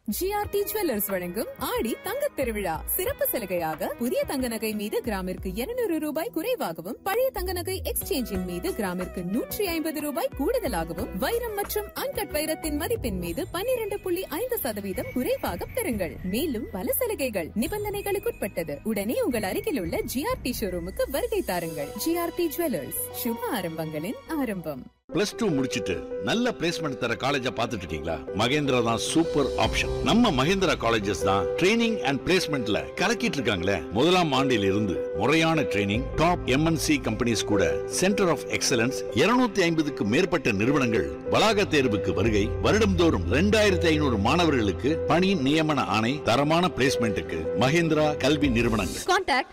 GRT jewellers வழங்கும் ஆடி தங்க திருவிழா சிறப்பு சலுகையாக புதிய தங்க நகை மீது கிராமிற்கு 200 ரூபாய் குறைவாகவும் பழைய தங்க நகை எக்ஸ்சேஞ்சின் மீது கிராமிற்கு நூற்றி ஐம்பது ரூபாய் கூடுதலாகவும் வைரம் மற்றும் அன்கட் வைரத்தின் மதிப்பின் மீது 12.5% புள்ளி ஐந்து சதவீதம் குறைவாக பெறுங்கள் மேலும் பல சலுகைகள் நிபந்தனைகளுக்குட்பட்டது உடனே உங்கள் அருகில் உள்ள ஜிஆர்டி ஷோரூமுக்கு வருகை தாருங்கள் ஜிஆர்டி ஜுவல்லர்ஸ் சுப ஆரம்பங்களின் ஆரம்பம் பிளஸ் டூ முடிச்சிட்டு நல்ல பிளேஸ்மெண்ட் தர காலேஜா பார்த்துட்டு இருக்கீங்களா மகேந்திரா தான் சூப்பர் ஆப்ஷன் நம்ம மகேந்திரா காலேஜஸ் தான் ட்ரைனிங் அண்ட் பிளேஸ்மெண்ட்ல கலக்கிட்டு இருக்காங்களே முதலாம் ஆண்டில் இருந்து முறையான ட்ரைனிங் டாப் எம்என்சி கம்பெனிஸ் கூட சென்டர் ஆஃப் எக்ஸலன்ஸ் 250 ஐம்பதுக்கு மேற்பட்ட நிறுவனங்கள் வளாக தேர்வுக்கு வருகை வருடம்தோறும் ரெண்டாயிரத்தி ஐநூறு மாணவர்களுக்கு பணி நியமன ஆணை தரமான பிளேஸ்மெண்ட்டுக்கு மகேந்திரா கல்வி நிறுவனங்கள் Contact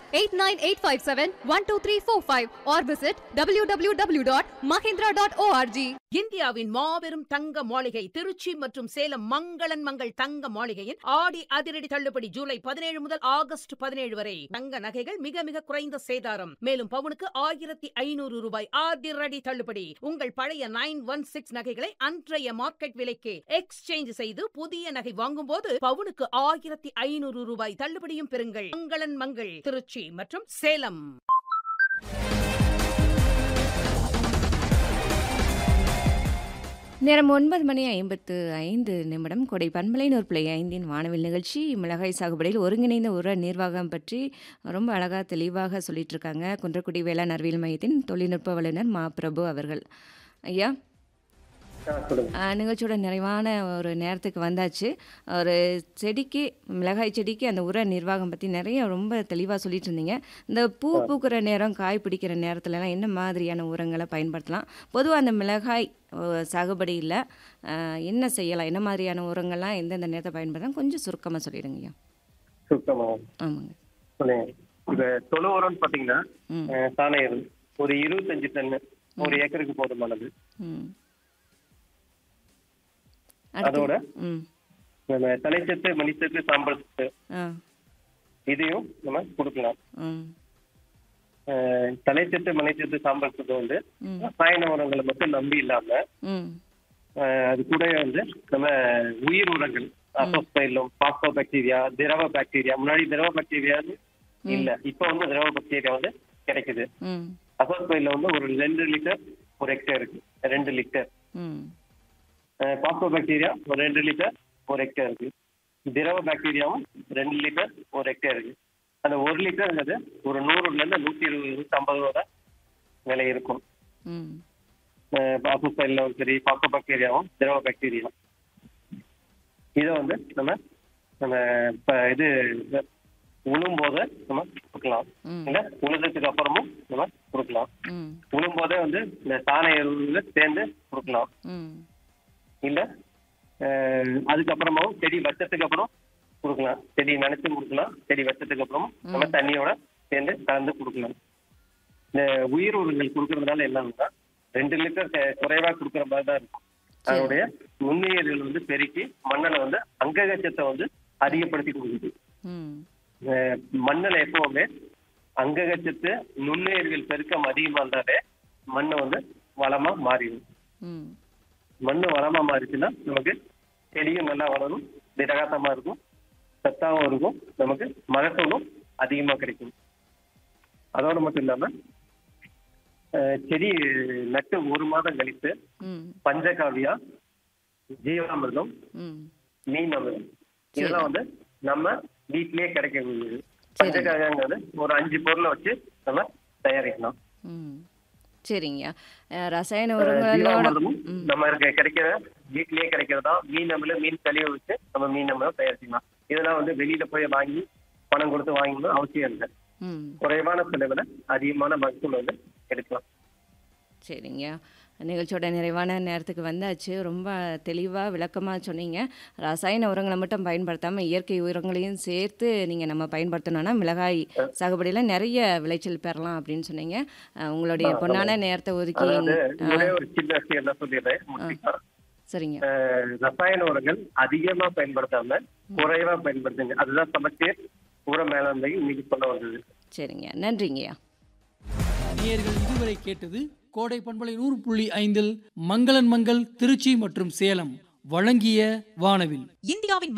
89857-12345 or visit www.mahindra.org. இந்தியாவின் மாபெரும் தங்க மாளிகை திருச்சி மற்றும் சேலம் மங்களன் மங்கள் தங்க மாளிகையின் ஆடி அதிரடி தள்ளுபடி ஜூலை பதினேழு முதல் ஆகஸ்ட் பதினேழு வரை தங்க நகைகள் மிக மிக குறைந்த சேதாரம் மேலும் பவுனுக்கு ஆயிரத்தி ஐநூறு ரூபாய் அதிரடி தள்ளுபடி உங்கள் பழைய நைன் ஒன் சிக்ஸ் நகைகளை அன்றைய மார்க்கெட் விலைக்கு எக்ஸ்சேஞ்ச் செய்து புதிய நகை வாங்கும் போது பவுனுக்கு ஆயிரத்தி ஐநூறு ரூபாய் தள்ளுபடியும் பெறுங்கள் மங்களன் மங்கள் திருச்சி மற்றும் சேலம் நேரம் ஒன்பது மணி ஐம்பத்து ஐந்து நிமிடம் கொடை பண்பலை நூற்புலை ஐந்தின் வானவில் நிகழ்ச்சி மிளகாய் சாகுபடியில் ஒருங்கிணைந்த உர நிர்வாகம் பற்றி ரொம்ப அழகாக தெளிவாக சொல்லிட்டு இருக்காங்க குன்றக்குடி வேளாண் அறிவியல் மையத்தின் தொழில்நுட்ப வல்லுநர் மா பிரபு அவர்கள் ஐயா ஆ, நிகழ்ச்சியோட நிறைவான ஒரு நேரத்துக்கு வந்தாச்சு ஒரு செடிக்கு மிளகாய் செடிக்கு அந்த உர நிர்வாகம் பற்றி நிறைய ரொம்ப தெளிவாக சொல்லிட்டு இருந்தீங்க இந்த பூ பூக்கிற நேரம் காய் பிடிக்கிற நேரத்துலலாம் என்ன மாதிரியான உரங்களை பயன்படுத்தலாம் பொதுவாக அந்த மிளகாய் ஓ, சாகுபடியில் ஆ, என்ன செய்யலாம் என்ன மாதிரியான உரங்கள்லாம் எந்தெந்த நேரத்தை பயன்படுத்தலாம் கொஞ்சம் சுருக்கமாக சொல்லிடுங்கய்யா சுத்தமா ஆமாங்க சொல்லுங்க இந்த தொழு உரம்னு பாத்தீங்கன்னா ம். அஹ், சாண எரு ஒரு இருபத்தஞ்சு டன் ஒரு ஏக்கருக்கு போதுமானது ம் அதோட ம் நம்ம தலைச்சத்து மணிச்சத்து சாம்பல் சத்து ஆ இதையும் நம்ம கொடுக்கலாம் ம் அஹ், தலைச்சத்து மணிச்சத்து சாம்பல் சத்து வந்து ம். ரசாயன உரங்களை மட்டும் நம்பி இல்லாம ம் அஹ், அது கூட வந்து நம்ம உயிர் உரங்கள் அசோஸ்பைலம் பாஸ்போ பாக்டீரியா திரவ பாக்டீரியா முன்னாடி திரவ பாக்டீரியா இல்ல இப்ப வந்து திரவ பாக்டீரியா வந்து கிடைக்குது ம் அசோஸ்பைல வந்து ஒரு ரெண்டு லிட்டர் ஒரு ஹெக்டேருக்கு ரெண்டு லிட்டர் ம் பாஸ்போ பாக்டீரியா ஒரு ரெண்டு லிட்டர் ஒரு ஹெக்டேர் இருக்கு திரவ பாக்டீரியாவும் ரெண்டு லிட்டர் ஒரு ஹெக்டேர் இருக்கு அந்த ஒரு லிட்டர்ங்கிறது ஒரு நூறுல இருந்து நூத்தி இருபது நூத்தி ஐம்பது வரை விலை இருக்கும் ம் பாஸ்போஸ்பைலும் சரி பாஸ்போ பாக்டீரியாவும் திரவ பாக்டீரியா இதை வந்து நம்ம நம்ம இப்ப இது உழும் போது நம்ம கொடுக்கலாம் ம். இல்ல உழுததுக்கு அப்புறமும் நம்ம கொடுக்கலாம் ம் உழும் போதே வந்து இந்த சாண எருவுல சேர்ந்து கொடுக்கலாம் ம் இல்ல அஹ், அதுக்கப்புறமாவும் செடி வச்சதுக்கு அப்புறம் கொடுக்கலாம் செடி நனைச்சு கொடுக்கலாம் செடி வச்சதுக்கு அப்புறம் நம்ம தண்ணியோட சேர்ந்து கலந்து கொடுக்கலாம் இந்த உயிர் உரங்கள் கொடுக்கறதுனால என்னன்னா ரெண்டு லிட்டர் கு- குறைவா கொடுக்குற மாதிரி தான் இருக்கும் அதனுடைய நுண்ணுயிர்கள் வந்து பெருக்கி மண்ணில் வந்து அங்ககச்சத்தை வந்து அதிகப்படுத்தி கொடுக்குது ம் அஹ், மண்ணுல எப்பவுமே அங்ககச்சத்து நுண்ணுயிர்கள் பெருக்கம் அதிகமா இருந்தாலே மண்ணை வந்து வளமா மாறிடும் ம் மண்ணு வளமா மாறிச்சுன்னா நமக்கு செடியும் நல்லா வளரும் திடகாத்தமா இருக்கும் சத்தாவும் இருக்கும் நமக்கு மகசூலும் அதிகமா கிடைக்கும் அதோட மட்டும் இல்லாம அஹ், செடி நட்டு ஒரு மாதம் கழித்து ம் பஞ்சகாவியா ஜீவாமிர்தம் ம் மீன் அமிர்தம் இதெல்லாம் வந்து நம்ம வீட்லயே கிடைக்கக்கூடியது பஞ்சகாவியாங்கிறது ஒரு அஞ்சு பொருளை வச்சு நம்ம தயாரிக்கலாம் ம் சரிங்கய்யா அஹ், ரசாயன உரங்களோட ஜீவாமிர்தமும் ம் நம்ம இருக்க கிடைக்கிற வீட்லயே கிடைக்கிறதா மீன் அமில மீன் கழிவை வச்சு நம்ம மீன் அமிலம் தயாரிச்சுக்கலாம் இதெல்லாம் வந்து வெளியில போய் வாங்கி பணம் கொடுத்து வாங்கணும் அவசியம் இல்லை ம் குறைவான செலவுல அதிகமான மகசூல் வந்து எடுக்கலாம் சரிங்கய்யா நிகழ்ச்சியோட நிறைவான நேரத்துக்கு வந்தாச்சு ரொம்ப தெளிவாக விளக்கமாக சொன்னீங்க ரசாயன உரங்களை மட்டும் பயன்படுத்தாமல் இயற்கை உரங்களையும் சேர்த்து நீங்கள் நம்ம பயன்படுத்தணும்னா மிளகாய் சாகுபடியில் நிறைய விளைச்சல் பெறலாம் அப்படின்னு சொன்னீங்க அஹ், உங்களுடைய பொன்னான நேரத்தை ஒதுக்கி அதாவது ஆ, ஒரே ஒரு சின்ன விஷயம் என்ன சொல்லிடுறேன் முடிச்சுக்கலாம். சரிங்க அஹ், ரசாயன உரங்கள் அதிகமா பயன்படுத்தாம குறைவா பயன்படுத்துங்க அதுதான் சமச்சீர் உர மேலாண்மை இன்னைக்கு சொல்ல வந்தது சரிங்க நன்றிங்கய்யா நேயர்கள் இதுவரை கேட்டது கோடை பண்பலை நூறு புள்ளி ஐந்தில் மங்களன் மங்கள் திருச்சி மற்றும் சேலம் வழங்கிய வானவில் இந்தியாவின்